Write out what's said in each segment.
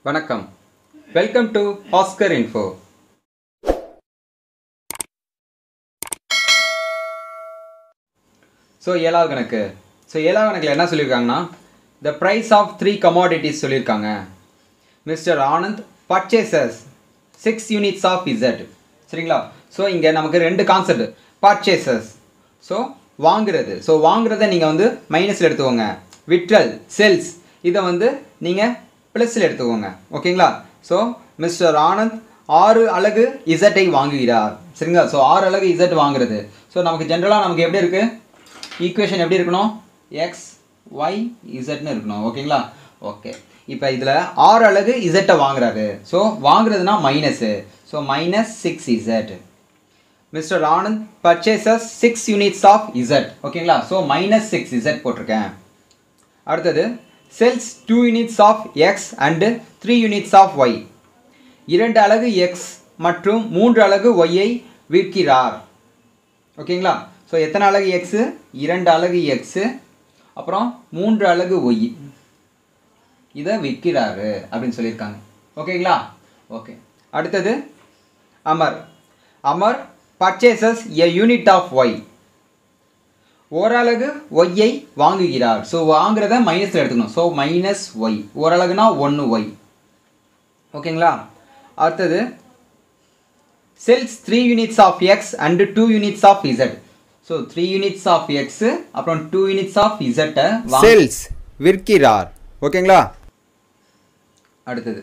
வணக்கம் welcome to Oscar info so ஏழாவது கணக்கு ஸோ ஏழாவது கணக்கில் என்ன சொல்லியிருக்காங்கன்னா the price of three commodities சொல்லியிருக்காங்க mister Anand purchases six units of Z சரிங்களா ஸோ இங்கே நமக்கு ரெண்டு கான்செப்ட் பர்ச்சேசஸ் ஸோ வாங்குறது ஸோ வாங்குறத நீங்கள் வந்து மைனஸில் எடுத்துக்கோங்க விட்ரல் செல்ஸ் இதை வந்து நீங்கள் ப்ளஸில் எடுத்துக்கோங்க ஓகேங்களா ஸோ மிஸ்டர் ஆனந்த் ஆறு அலகு இசட்டை வாங்குகிறார் சரிங்களா ஸோ ஆறு அலகு இசட் வாங்குறது ஸோ நமக்கு ஜென்ரலாக நமக்கு எப்படி இருக்குது ஈக்குவேஷன் எப்படி இருக்கணும் எக்ஸ் ஒய் இசட்னு இருக்கணும் ஓகேங்களா ஓகே இப்போ இதில் ஆறு அலகு இசட்டை வாங்குறாரு ஸோ வாங்குறதுனா minus so minus six Z mister Anand purchases six units of Z ஓகேங்களா ஸோ மைனஸ் சிக்ஸ் இசட் போட்டிருக்கேன் அடுத்தது sells two units of X and three units of Y இரண்டு அலகு எக்ஸ் மற்றும் மூன்று அலகு ஒய்யை விற்கிறார் ஓகேங்களா ஸோ எத்தனை அலகு எக்ஸு இரண்டு அலகு எக்ஸு அப்புறம் மூன்று அலகு ஒய் இதை விற்கிறாரு அப்படின்னு சொல்லியிருக்காங்க ஓகேங்களா ஓகே அடுத்தது Amar Amar purchases a unit of Y ஓரளகு ஒய்யை வாங்குகிறார் ஸோ வாங்குறத மைனஸில் எடுத்துக்கணும் ஸோ மைனஸ் ஒய் ஓரளகுனா ஒன்று ஒய் ஓகேங்களா அடுத்தது sells three units of X and two units of Z so three units of X அப்புறம் டூ யூனிட்ஸ் ஆஃப் இசட்டை செல்ஸ் விற்கிறார் ஓகேங்களா அடுத்தது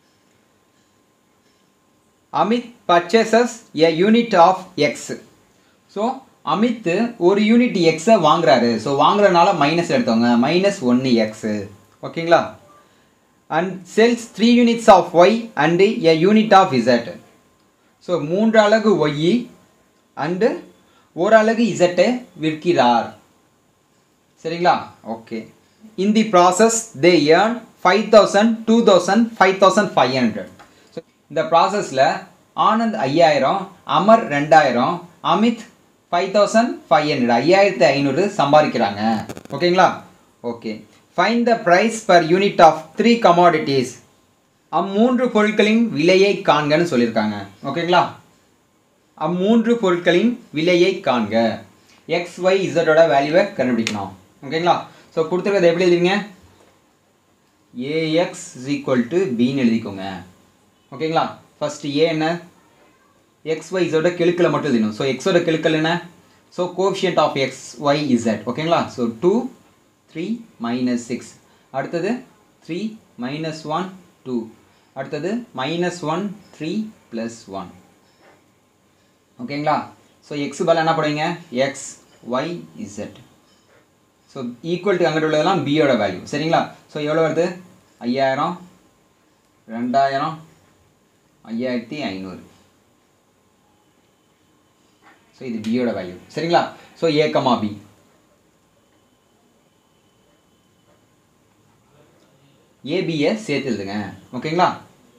Amit purchases a unit of X so Amit ஒரு யூனிட் எக்ஸை வாங்குறாரு ஸோ வாங்குறதுனால மைனஸ் எடுத்தவங்க மைனஸ் ஒன்று எக்ஸு ஓகேங்களா and sells three units of Y and a unit of Z so மூன்று அலகு ஒய் அண்டு ஒரு அலகு இசட்டை விற்கிறார் சரிங்களா okay in the process they earn five thousand two thousand five thousand five hundred so இந்த ப்ராசஸில் ஆனந்த் ஐயாயிரம் அமர் ரெண்டாயிரம் Amit five thousand five hundred ஐயாயிரத்தி ஐநூறு சம்பாதிக்கிறாங்க ஓகேங்களா okay fine the price per unit of three commodities அம்மூன்று பொருட்களின் விலையை காண்கன்னு சொல்லியிருக்காங்க ஓகேங்களா அம்மூன்று பொருட்களின் விலையை காண்க எக்ஸ் ஒய் இசட்டோட வேல்யூவை கண்டுபிடிக்கணும் ஓகேங்களா ஸோ கொடுத்துருக்கறது எப்படி எழுதுவீங்க ஏஎக்ஸ் இஸ் ஈக்குவல் டு பின்னு எழுதிக்கோங்க ஓகேங்களா ஃபஸ்ட்டு ஏ என்ன எக்ஸ் ஒய் இசோட கெழுக்களை மட்டும் எழுதணும் ஸோ எக்ஸோட கெழுக்கள் என்ன so coefficient of X Y Z ஓகேங்களா so two three minus six அடுத்தது த்ரீ மைனஸ் ஒன் டூ அடுத்தது minus one three plus one ஓகேங்களா ஸோ எக்ஸ் பதில் என்ன பண்ணுவீங்க X Y Z so equal to அங்கிட்டு உள்ளதெல்லாம் பியோட வேல்யூ சரிங்களா ஸோ எவ்வளோ வருது ஐயாயிரம் ரெண்டாயிரம் ஐயாயிரத்தி ஐநூறு ஸோ இது பியோட வேல்யூ சரிங்களா ஸோ ஏக்கமா பி ஏபியை சேர்த்து எழுதுங்க ஓகேங்களா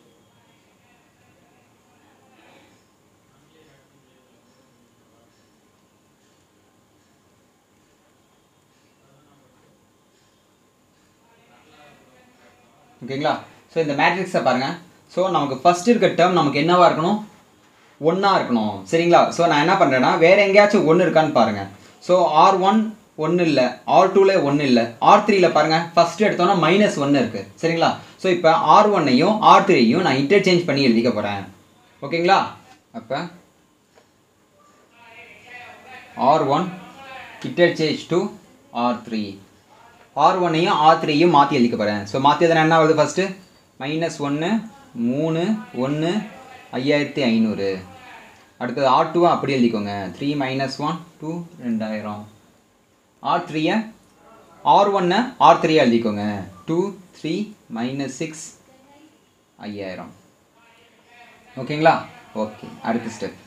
ஓகேங்களா ஸோ இந்த மேட்ரிக்ஸை பாருங்கள் ஸோ நமக்கு ஃபஸ்ட் இருக்க டேர்ம் நமக்கு என்னவா இருக்கணும் ஒன்றா இருக்கணும் சரிங்களா ஸோ நான் என்ன பண்ணுறேன்னா வேறு எங்கேயாச்சும் ஒன்று இருக்கான்னு பாருங்கள் ஸோ ஆர் ஒன் ஒன்று இல்லை ஆர் டூவில் ஒன்று இல்லை ஆர் த்ரீயில் பாருங்கள் ஃபஸ்ட்டு எடுத்தோன்னா மைனஸ் ஒன்று இருக்குது சரிங்களா ஸோ இப்போ ஆர் ஒன்னையும் ஆர் த்ரீயையும் நான் இன்டர்சேஞ்ச் பண்ணி எழுதிக்க போகிறேன் ஓகேங்களா அப்போ R one interchange to R three R ஒன்னையும் ஆர் த்ரீயும் மாற்றி எழுதிக்க போகிறேன் ஸோ மாற்றி எதனா என்ன வருது ஃபஸ்ட்டு மைனஸ் ஒன்று மூணு ஒன்று ஐயாயிரத்தி ஐநூறு அடுத்தது ஆர் டூவை அப்படி எழுதிக்கோங்க த்ரீ மைனஸ் ஒன் டூ ரெண்டாயிரம் ஆர் த்ரீயை ஆர் ஒன்னை ஆர் த்ரீயை எழுதிக்கோங்க டூ த்ரீ மைனஸ் சிக்ஸ் ஐயாயிரம் ஓகேங்களா ஓகே அடுத்த ஸ்டெப்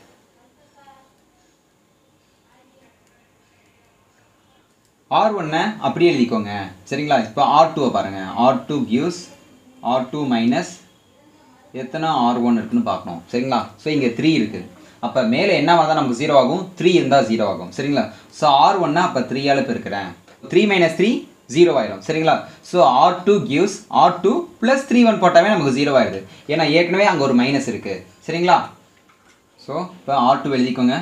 ஆர் ஒன்னை அப்படியே எழுதிக்கோங்க சரிங்களா இப்போ ஆர் டூவை பாருங்கள் R two gives R two minus எத்தனை ஆர் ஒன் இருக்குன்னு பார்க்கணும் சரிங்களா ஸோ இங்கே த்ரீ இருக்குது அப்போ மேலே என்னவாக தான் நமக்கு ஜீரோ ஆகும் த்ரீ இருந்தால் ஜீரோ ஆகும் சரிங்களா ஸோ ஆர் ஒன்னை அப்போ த்ரீயால் பெருக்கிறேன் த்ரீ மைனஸ் த்ரீ ஜீரோ ஆயிரும் சரிங்களா so R two gives R two plus three one போட்டாவே நமக்கு ஜீரோ ஆயிடுது ஏன்னா ஏற்கனவே அங்கே ஒரு மைனஸ் இருக்குது சரிங்களா ஸோ இப்போ ஆர் டூ எழுதிக்கோங்க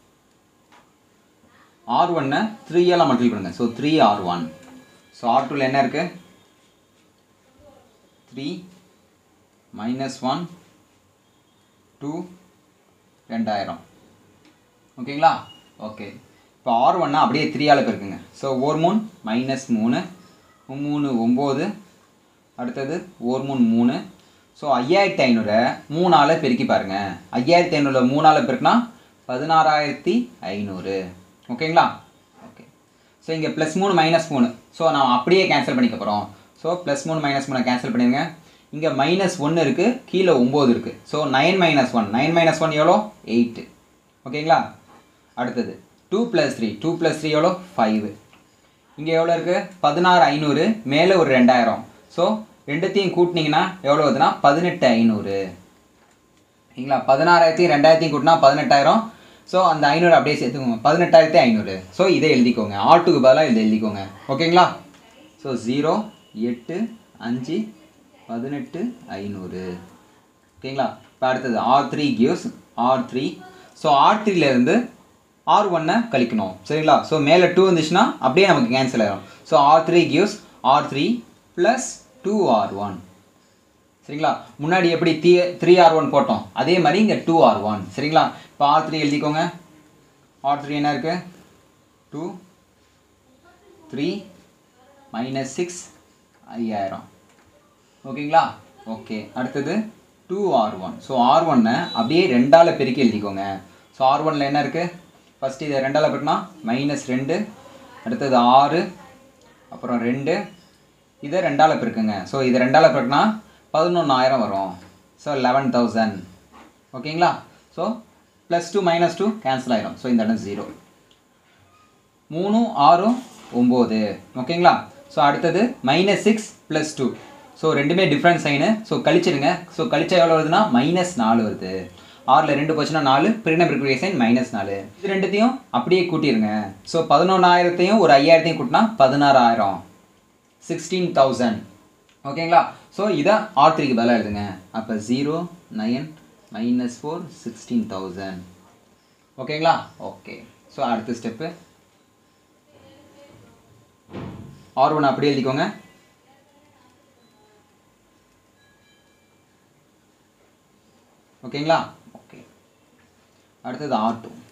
ஆர் ஒன்னை த்ரீயால் மல்டிபிள் பண்ணுங்க so three R one so R டூவில் என்ன இருக்குது த்ரீ மைனஸ் ஒன் டூ ரெண்டாயிரம் ஓகேங்களா ஓகே இப்போ ஆர் ஒன்னா அப்படியே த்ரீயால் பெருக்குங்க ஸோ ஒரு மூணு மைனஸ் மூணு மூணு ஒம்பது அடுத்தது ஒரு மூணு மூணு ஸோ ஐயாயிரத்தி ஐநூறை மூணால் பெருக்கி பாருங்கள் ஐயாயிரத்தி ஐநூறுல மூணால் பெருக்குனா பதினாறாயிரத்தி ஐநூறு ஓகேங்களா ஓகே ஸோ இங்கே ப்ளஸ் மூணு மைனஸ் மூணு ஸோ நான் அப்படியே கேன்சல் பண்ணிக்க போகிறோம் ஸோ ப்ளஸ் மூணு மைனஸ் மூணை கேன்சல் பண்ணிடுங்க இங்கே மைனஸ் ஒன்று இருக்குது கீழே ஒம்பது இருக்குது so nine minus one nine minus one எவ்வளோ எயிட்டு ஓகேங்களா அடுத்தது two plus three two plus three எவ்வளோ ஃபைவ் இங்கே எவ்வளோ இருக்குது பதினாறு ஐநூறு மேலே ஒரு ரெண்டாயிரம் ஸோ ரெண்டுத்தையும் கூட்டினீங்கன்னா எவ்வளோ வருதுன்னா பதினெட்டு ஐநூறு சரிங்களா பதினாறாயிரத்தையும் ரெண்டாயிரத்தையும் கூட்டினா பதினெட்டாயிரம் ஸோ அந்த ஐநூறு அப்படியே சேர்த்துக்கோங்க பதினெட்டாயிரத்தி ஐநூறு ஸோ இதை எழுதிக்கோங்க ஆட்டுக்கு பதிலாக இதை எழுதிக்கோங்க ஓகேங்களா ஸோ ஜீரோ எட்டு அஞ்சு பதினெட்டு ஐநூறு ஓகேங்களா இப்போ அடுத்தது R three gives R three so R த்ரீலேருந்து ஆர் ஒன்னை கழிக்கணும் சரிங்களா ஸோ மேலே டூ வந்துச்சுன்னா அப்படியே நமக்கு கேன்சல் ஆகிடும் so R three gives R three plus two R one சரிங்களா முன்னாடி எப்படி த்ரீ த்ரீ ஆர் ஒன் போட்டோம் அதே மாதிரி இங்கே டூ ஆர் ஒன் சரிங்களா இப்போ ஆர் த்ரீ எழுதிக்கோங்க ஆர் த்ரீ என்ன இருக்குது டூ த்ரீ மைனஸ் சிக்ஸ் ஐயாயிரம் ஓகேங்களா ஓகே அடுத்தது two R one so R ஒன்னை அப்படியே ரெண்டால் பெருக்கி எழுதிக்கோங்க ஸோ ஆர் ஒனில் என்ன இருக்குது ஃபஸ்ட்டு இதை ரெண்டால் பெருக்கினா மைனஸ் ரெண்டு அடுத்தது ஆறு அப்புறம் ரெண்டு இதை ரெண்டால் பெருக்குங்க ஸோ இதை ரெண்டால் பெருக்குனா பதினொன்றாயிரம் வரும் ஸோ லெவன் தௌசண்ட் ஓகேங்களா so plus two minus two cancel ஆயிரும் ஸோ இந்த இடம் ஜீரோ மூணு ஆறும் ஒம்பது ஓகேங்களா ஸோ அடுத்தது minus six plus two so ரெண்டுமே டிஃப்ரெண்ட் சைனு ஸோ கழிச்சிடுங்க ஸோ கழிச்சா எவ்வளோ வருதுன்னா மைனஸ் நாலு வருது ஆறில் ரெண்டு போச்சுன்னா நாலு பிரிணம் இருக்கக்கூடிய சைன் மைனஸ் நாலு இது ரெண்டுத்தையும் அப்படியே கூட்டிடுங்க ஸோ பதினொன்றாயிரத்தையும் ஒரு ஐயாயிரத்தையும் கூட்டினா பதினாறாயிரம் சிக்ஸ்டீன் தௌசண்ட் ஓகேங்களா ஸோ இதை ஆர் த்ரீக்கு பதிலாக எழுதுங்க அப்போ zero nine minus four sixteen thousand ஓகேங்களா ஓகே ஸோ அடுத்த ஸ்டெப்பு ஆர் ஒன் அப்படியே எழுதிக்கோங்க ஓகேங்களா ஓகே அடுத்தது ஆர் டூ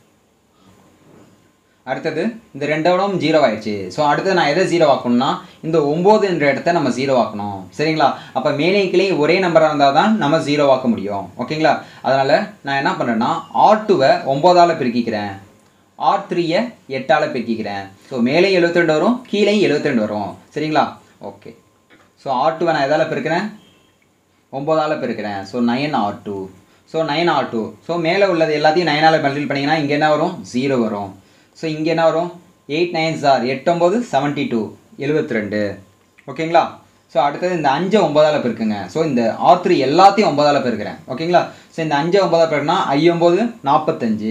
அடுத்தது இந்த ரெண்டோடும் ஜீரோ ஆயிடுச்சு ஸோ அடுத்தது நான் எதை ஜீரோ ஆக்கணும்னா இந்த ஒம்போதுன்ற இடத்த நம்ம ஜீரோ ஆக்கணும் சரிங்களா அப்போ மேலே கிளை ஒரே நம்பராக இருந்தால் தான் நம்ம ஜீரோ ஆக்க முடியும் ஓகேங்களா அதனால் நான் என்ன பண்ணுறேன்னா ஆர் டூவை ஒம்போதால் பெருக்கிக்கிறேன் ஆர் த்ரீயை எட்டால் பெருக்கிக்கிறேன் ஸோ மேலே எழுபத்தி ரெண்டு வரும் கீழேயும் எழுபத்தி ரெண்டு வரும் சரிங்களா ஓகே ஸோ ஆர் டூவை நான் எதால் பெருக்கிறேன் ஒம்போதால் பெருக்கிறேன் so nine R two so nine R two so மேலே உள்ளது எல்லாத்தையும் நைனால் மல்டிபிள் பண்ணிங்கன்னா இங்கே என்ன வரும் ஜீரோ வரும் ஸோ இங்கே என்ன வரும் எயிட் நைன் சார் எட்டொம்பது செவன்ட்டி டூ எழுபத்தி ரெண்டு ஓகேங்களா ஸோ அடுத்தது இந்த அஞ்சை ஒம்பதால் பெருக்குங்க ஸோ இந்த ஆர் த்ரீ எல்லாத்தையும் ஒம்பதால் பெருக்கிறேன் ஓகேங்களா ஸோ இந்த அஞ்சை ஒம்பதால் பெருக்குனா ஐயொம்பது நாற்பத்தஞ்சு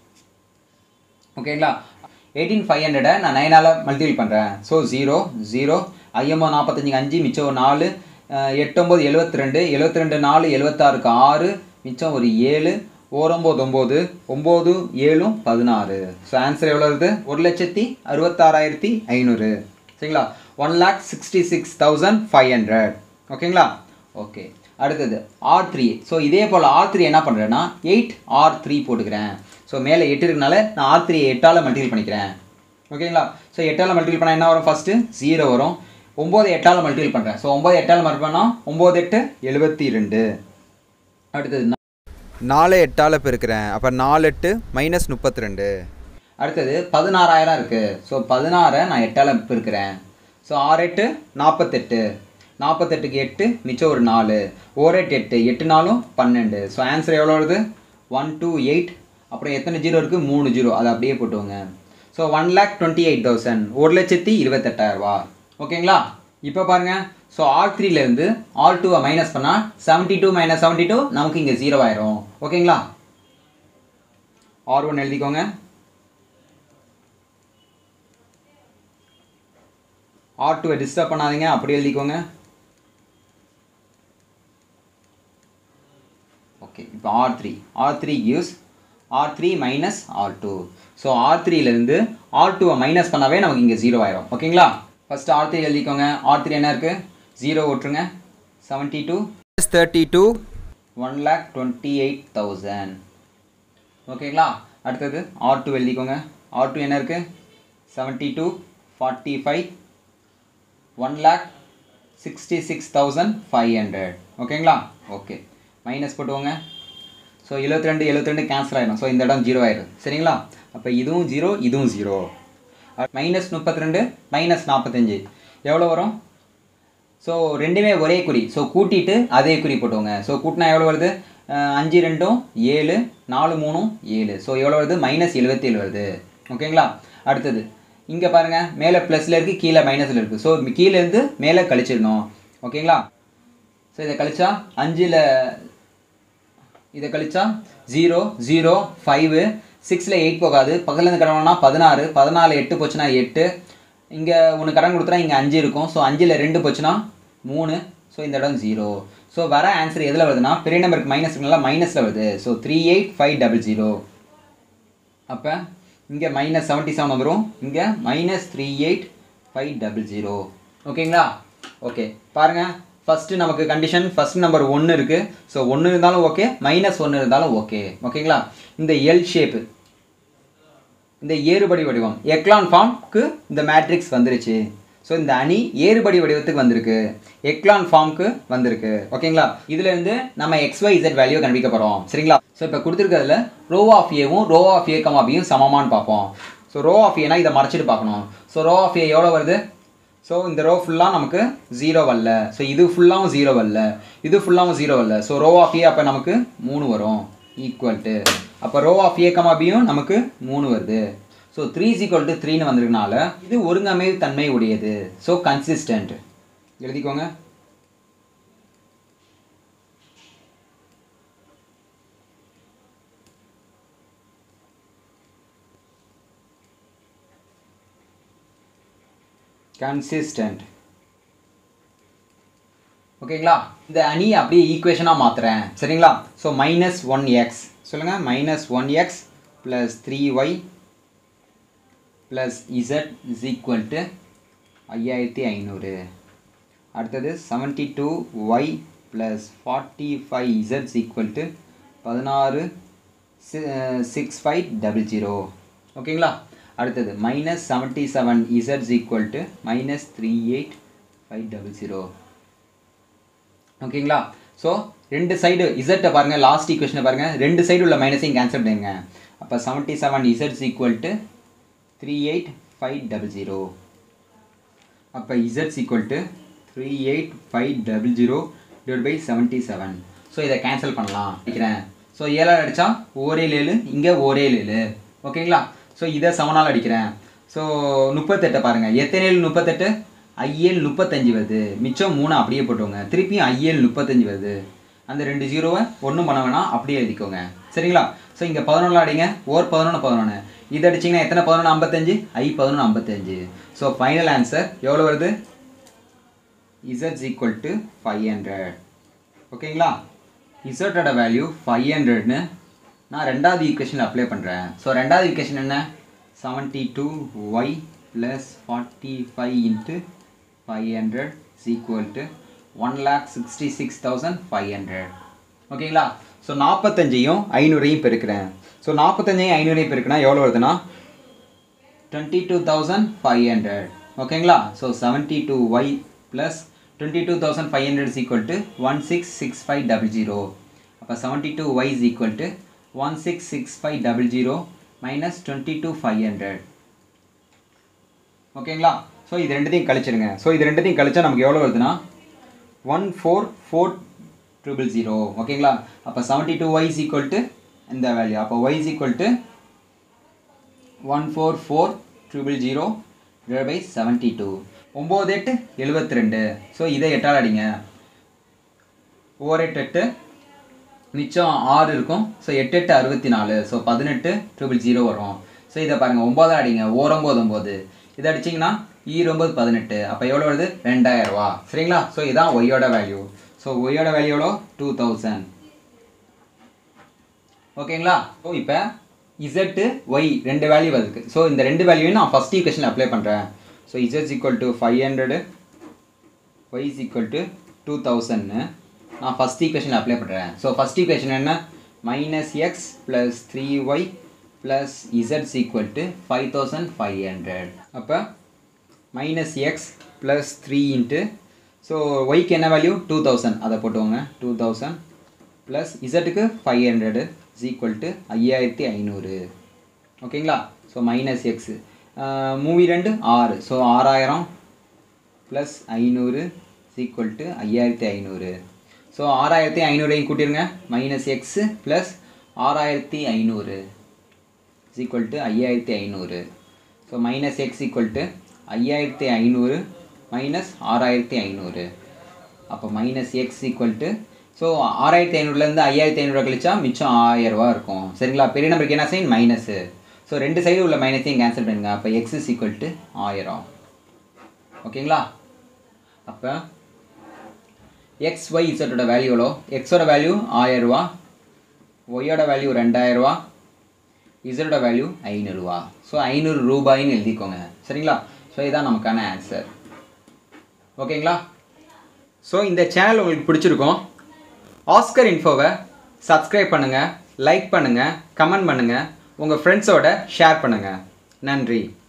ஓகேங்களா எயிட்டீன் ஃபைவ் ஹண்ட்ரடை நான் நைனால் மல்டிபிள் பண்ணுறேன் ஸோ ஜீரோ ஜீரோ ஐயம்பது நாற்பத்தஞ்சுக்கு அஞ்சு மிச்சம் ஒரு நாலு அஹ், எட்டொம்பது எழுபத்தி ரெண்டு எழுபத்தி ரெண்டு நாலு எழுபத்தாறுக்கு ஆறு மிச்சம் ஒரு ஏழு ஓரொம்பது ஒம்பது ஒம்பது ஏழும் பதினாறு ஸோ ஆன்சர் எவ்வளோ வருது ஒரு லட்சத்தி அறுபத்தாறாயிரத்தி ஐநூறு சரிங்களா one lakh sixty six thousand five hundred ஓகேங்களா ஓகே அடுத்தது ஆர் த்ரீ ஸோ இதே போல் ஆர் த்ரீ என்ன பண்ணுறேன்னா எயிட் ஆர் த்ரீ போட்டுக்கிறேன் ஸோ மேலே எட்டு இருக்கனால நான் ஆர் த்ரீ எட்டால் மல்டிபிள் பண்ணிக்கிறேன் ஓகேங்களா ஸோ எட்டால் மல்டிபிள் பண்ணால் என்ன வரும் ஃபஸ்ட்டு ஜீரோ வரும் ஒம்பது எட்டால் மல்டிபிள் பண்ணுறேன் ஸோ ஒம்பது எட்டால் மல்டிபிள் பண்ணால் ஒம்பது எட்டு எழுபத்தி ரெண்டு அடுத்தது நா- நாலு எட்டால் பெருக்கிறேன் அப்போ நாலு எட்டு மைனஸ் முப்பத்தி ரெண்டு அடுத்தது பதினாறாயிரம் இருக்குது ஸோ பதினாறை நான் எட்டால் பெருக்கிறேன் ஸோ ஆறு எட்டு நாற்பத்தெட்டு நாற்பத்தெட்டுக்கு எட்டு மிச்சம் ஒரு நாலு ஓர் எட்டு எட்டு எட்டு நாலும் பன்னெண்டு ஸோ ஆன்சர் எவ்வளோ வருது ஒன் டூ எயிட் அப்புறம் எத்தனை ஜீரோ இருக்குது மூணு ஜீரோ அதை அப்படியே போட்டுவோங்க so one lakh twenty eight thousand ஒரு லட்சத்தி இருபத்தெட்டாயிரரூபா ஓகேங்களா இப்போ பாருங்கள் ஸோ ஆர் த்ரீலேருந்து ஆர் டூவை மைனஸ் பண்ணால் seventy two minus seventy two நமக்கு இங்கே ஜீரோ ஆயிரும் ஓகேங்களா ஆர் ஒன் எழுதிக்கோங்க ஆர் டூவை டிஸ்டர்ப் பண்ணாதீங்க அப்படி எழுதிக்கோங்க ஓகே இப்போ R three R three gives R three minus R two so R த்ரீலேருந்து ஆர் டூவை மைனஸ் பண்ணாவே நமக்கு இங்கே ஜீரோ ஆயிரும் ஓகேங்களா ஃபஸ்ட்டு ஆர் த்ரீ எழுதிக்கோங்க ஆர் த்ரீ என்ன இருக்குது ஜீரோ விட்ருங்க seventy two thirty two one lakh twenty eight thousand ஓகேங்களா அடுத்தது ஆர் டூ எழுதிக்கோங்க ஆர் டூ என்ன இருக்குது seventy two forty five one lakh sixty six thousand five hundred ஓகேங்களா ஓகே மைனஸ் போட்டுவோங்க ஸோ எழுபத்தி ரெண்டு எழுபத்தி ரெண்டு கேன்சல் ஆகிடும் ஸோ இந்த இடம் ஜீரோ ஆயிடும் சரிங்களா அப்போ இதுவும் ஜீரோ இதுவும் ஜீரோ மைனஸ் முப்பத்தி ரெண்டு மைனஸ் நாற்பத்தஞ்சு எவ்வளோ வரும் ஸோ ரெண்டுமே ஒரே குறி ஸோ கூட்டிட்டு அதே குறி போட்டுவோங்க ஸோ கூட்டினா எவ்வளோ வருது அஹ் அஞ்சு ரெண்டும் ஏழு நாலு மூணும் ஏழு ஸோ எவ்வளோ வருது மைனஸ் எழுபத்தேழு வருது ஓகேங்களா அடுத்தது இங்கே பாருங்கள் மேலே ப்ளஸில் இருக்குது கீழே மைனஸில் இருக்குது ஸோ கீழேருந்து மேலே கழிச்சிடணும் ஓகேங்களா ஸோ இதை கழிச்சா அஞ்சில் இதை கழிச்சா ஜீரோ ஜீரோ ஃபைவு சிக்ஸில் எயிட் போகாது பக்கத்துலேருந்து கடவுனா பதினாறு பதினாலு எட்டு போச்சுன்னா எட்டு இங்கே ஒன்று கடன் கொடுத்துனா இங்கே அஞ்சு இருக்கும் ஸோ அஞ்சில் ரெண்டு போச்சுன்னா மூணு ஸோ இந்த இடம் ஜீரோ ஸோ வர ஆன்சர் எதில் வருதுன்னா பெரிய நம்பருக்கு மைனஸ் இருக்குங்களா மைனஸில் வருது so three eight five double zero அப்போ இங்கே மைனஸ் செவன்ட்டி செவன் வந்துடும் இங்கே minus three eight five double zero ஓகேங்களா ஓகே பாருங்கள் ஃபஸ்ட்டு நமக்கு கண்டிஷன் ஃபஸ்ட் நம்பர் ஒன்று இருக்குது ஸோ ஒன்று இருந்தாலும் ஓகே மைனஸ் ஒன்று இருந்தாலும் ஓகே ஓகேங்களா இந்த எல் ஷேப்பு இந்த ஏறுபடி வடிவம் எக்லான் ஃபார்ம்க்கு இந்த மேட்ரிக்ஸ் வந்துருச்சு ஸோ இந்த அணி ஏறுபடி வடிவத்துக்கு வந்திருக்கு எக்லான் ஃபார்ம்க்கு வந்திருக்கு ஓகேங்களா இதுலேருந்து நம்ம எக்ஸ் ஒய் இசட் வேல்யூ கண்டுபிடிக்க போகிறோம் சரிங்களா ஸோ இப்போ கொடுத்துருக்கிறதுல ரோ ஆஃப் ஏவும் ரோ ஆஃப் ஏ கமா பியும் சமமான்னு பார்ப்போம் ஸோ ரோ ஆஃப் ஏனா இதை மறைச்சிட்டு பார்க்கணும் ஸோ ரோ ஆஃப் ஏ எவ்வளோ வருது ஸோ இந்த ரோ ஃபுல்லாக நமக்கு ஜீரோ வரல ஸோ இது ஃபுல்லாகவும் ஜீரோ வரல இது ஃபுல்லாகவும் ஜீரோ வரல ஸோ ரோ ஆஃப் ஏ அப்போ நமக்கு மூணு வரும் ஈக்குவல் டு அப்போ ரோ ஆஃப் ஏ கமா பியும் நமக்கு மூணு வருது so three is equal to த்ரீன்னு வந்திருக்கனால இது ஒருங்கமைவு தன்மை உடையது ஸோ கன்சிஸ்டன்ட் எழுதிக்கோங்க கன்சிஸ்டன்ட் ஓகேங்களா இந்த அணி அப்படியே ஈக்குவேஷனாக மாற்றுறேன் சரிங்களா ஸோ மைனஸ் ஒன் எக்ஸ் சொல்லுங்கள் minus one X plus three Y plus Z is equal to ஐயாயிரத்தி ஐநூறு அடுத்தது seventy two Y plus forty five இசட்ஸ் ஈக்குவல் டு பதினாறு சிக்ஸ் ஃபைவ் டபுள் ஜீரோ ஓகேங்களா அடுத்தது மைனஸ் செவன்ட்டி செவன் இசட்ஸ் equal to minus three eight five double zero ஓகேங்களா so ரெண்டு சைடு இசட்டை பாருங்கள் லாஸ்ட் ஈக்குவேஷனை பாருங்கள் ரெண்டு சைடு உள்ள மைனஸையும் கேன்சல் பண்ணுங்க அப்போ செவன்ட்டி செவன் இசட்ஸ் equal to three eight five double zero அப்போ இசட்ஸ் equal to three eight five double zero divide by seventy seven so இதை கேன்சல் பண்ணலாம் நினைக்கிறேன் ஸோ ஏழால் அடித்தா ஓரேழு ஏழு இங்கே ஓரேழு ஏழு ஓகேங்களா ஸோ இதை செவனால் அடிக்கிறேன் ஸோ முப்பத்தெட்டை பாருங்கள் எத்தனை ஏழு முப்பத்தெட்டு ஐஏழு முப்பத்தஞ்சு வருது மிச்சம் மூணு அப்படியே போட்டுவோங்க திருப்பியும் ஐஏழு முப்பத்தஞ்சு வருது அந்த ரெண்டு ஜீரோவை ஒன்றும் பண்ண வேணாம் அப்படியே எழுதிக்கோங்க சரிங்களா ஸோ இங்கே பதினொன்று அடிங்க ஓர் பதினொன்று பதினொன்று இது அடிச்சிங்கன்னா எத்தனை பதினொன்று ஐம்பத்தஞ்சு ஐ பதினொன்று ஐம்பத்தஞ்சு ஸோ ஃபைனல் ஆன்சர் எவ்வளோ வருது இசட்ஸ் ஈக்குவல் டு ஃபைவ் ஹண்ட்ரட் ஓகேங்களா இசட்டோட வேல்யூ ஃபைவ் ஹண்ட்ரட்னு நான் ரெண்டாவது ஈக்குவேஷனில் அப்ளை பண்ணுறேன் ஸோ ரெண்டாவது ஈக்குவேஷன் என்ன seventy two Y plus forty five into five hundred is equal to one lakh sixty six thousand five hundred ஓகேங்களா ஸோ நாற்பத்தஞ்சையும் ஐநூறையும் பெருக்கிறேன் ஸோ நாற்பத்தஞ்சையும் ஐநூறையும் பெருக்கினா எவ்வளோ வருதுன்னா twenty two thousand five hundred ஓகேங்களா so seventy two Y plus twenty two thousand five hundred is equal to one six six five double zero அப்போ seventy two y is equal to one six six five double zero minus twenty two five hundred ஓகேங்களா so இது ரெண்டுத்தையும் கழிச்சிருங்க so இது ரெண்டுத்தையும் கழிச்சா நமக்கு எவ்வளோ வருதுன்னா one four four triple zero ஓகேங்களா அப்போ seventy two y is equal to இந்த வேல்யூ அப்போ y is equal to one four four triple zero divide by seventy two ஒம்பது எட்டு எழுபத்தி ரெண்டு ஸோ இதை எட்டால் அடிங்க ஓர் எட்டு எட்டு மிச்சம் ஆறு இருக்கும் ஸோ எட்டு எட்டு அறுபத்தி நாலு ஸோ பதினெட்டு ட்ரிபிள் ஜீரோ வரும் ஸோ இதை பாருங்கள் ஒம்போதான் அடிங்க ஓரொம்போது ஒம்பது இதை அடிச்சிங்கன்னா ஈரொம்பது பதினெட்டு அப்போ எவ்வளோ வருது ரெண்டாயிரம் ரூபா சரிங்களா ஸோ இதான் ஒய்யோட வேல்யூ ஸோ ஒய்யோட வேல்யூ எவ்வளோ டூ தௌசண்ட் ஓகேங்களா ஸோ இப்போ இசட்டு ஒய் ரெண்டு வேல்யூ வருது ஸோ இந்த ரெண்டு வேல்யூவையும் நான் ஃபஸ்ட் ஈக்குவேஷன் அப்ளை பண்ணுறேன் ஸோ இசட்ஸ் equal to five hundred y is equal to two தௌசண்ட்னு நான் ஃபஸ்ட் ஈக்குவேஷன் அப்ளை பண்ணுறேன் ஸோ ஃபஸ்ட் ஈக்குவேஷன் என்ன minus x plus three Y plus இசட்ஸ் equal to five thousand five hundred அப்போ minus x plus three into so ஒய்க்கு என்ன value two thousand அதை போட்டுவோங்க டூ தௌசண்ட் ப்ளஸ் இசட்டுக்கு five hundred is equal to ஐயாயிரத்தி ஐநூறு ஓகேங்களா ஸோ மைனஸ் எக்ஸு மூவி ரெண்டு ஆறு ஸோ ஆறாயிரம் ப்ளஸ் ஐநூறு ஈக்குவல் டு ஐயாயிரத்தி ஐநூறு ஸோ ஆறாயிரத்தி ஐநூறையும் கூட்டிருங்க மைனஸ் எக்ஸு ப்ளஸ் ஆறாயிரத்தி ஐநூறு ஈக்குவல் டு ஐயாயிரத்தி ஐநூறு so minus x equal to ஐயாயிரத்தி ஐநூறு மைனஸ் ஆறாயிரத்தி ஐநூறு அப்போ minus x equal to so ஆறாயிரத்தி ஐநூறுலேருந்து ஐயாயிரத்தி ஐநூறுரூவா கழிச்சா மிச்சம் ஆயிரரூவா இருக்கும் சரிங்களா பெரிய நம்பருக்கு என்ன சைன் மைனஸு ஸோ ரெண்டு சைடு உள்ள மைனஸையும் கேன்சல் பண்ணுங்க அப்போ எக்ஸ் இஸ் ஈக்குவல் டு ஆயிரம் ஓகேங்களா அப்போ எக்ஸ் ஒய் இசட்டோட வேல்யூ எவ்வளோ எக்ஸோட வேல்யூ ஆயிரரூவா ஒய்யோட வேல்யூ ரெண்டாயிரரூவா இசட்டோட வேல்யூ ஐநூறுரூவா ஸோ ஐநூறு ரூபாயின்னு எழுதிக்கோங்க சரிங்களா ஸோ இதான் நமக்கான ஆன்சர் ஓகேங்களா ஸோ இந்த சேனல் உங்களுக்கு பிடிச்சிருக்கும் ஆஸ்கர் இன்ஃபோவை சப்ஸ்கிரைப் பண்ணுங்கள் லைக் பண்ணுங்கள் கமெண்ட் பண்ணுங்கள் உங்கள் ஃப்ரெண்ட்ஸோட ஷேர் பண்ணுங்கள் நன்றி